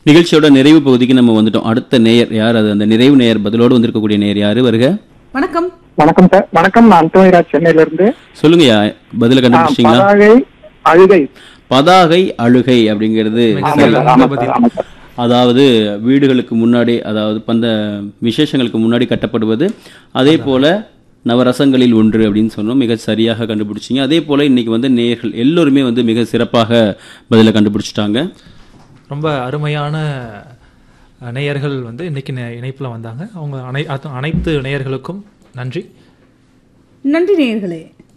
நிகழ்ச்சியோட நிறைவு பகுதிக்கு நம்ம வந்துட்டோம் அடுத்த நேயர் யார் அது அந்த நிறைவு நேயர் பதிலோடு வந்திருக்கக்கூடிய நேயர் யாரு வருக வணக்கம் வணக்கம் சார் வணக்கம் நான் அந்தோனிராஜ் சென்னையில இருந்து சொல்லுங்கய்யா பதில கண்டுபிடிச்சிங்களா பதாகை அழுகை பதாகை அழுகை அப்படிங்கிறது மிக ஆமா சரியான சார், ஆமா பதில். சார், ஆமா சார். அதாவது வீடுகளுக்கு முன்னாடி அதாவது பந்த விசேஷங்களுக்கு முன்னாடி கட்டப்படுவது அதே போல நவரசங்களில் ஒன்று அப்படின்னு சொன்னோம் மிக சரியாக கண்டுபிடிச்சிங்க அதே போல இன்னைக்கு வந்து நேயர்கள் எல்லோருமே வந்து மிக சிறப்பாக பதில கண்டுபிடிச்சிட்டாங்க ரொம்ப அருமையான அஹ், நேயர்கள் வந்து இன்னைக்கு நே- இணைப்புல வந்தாங்க அவங்க அனை அத்த- அனைத்து நேயர்களுக்கும் நன்றி நன்றி நேயர்களே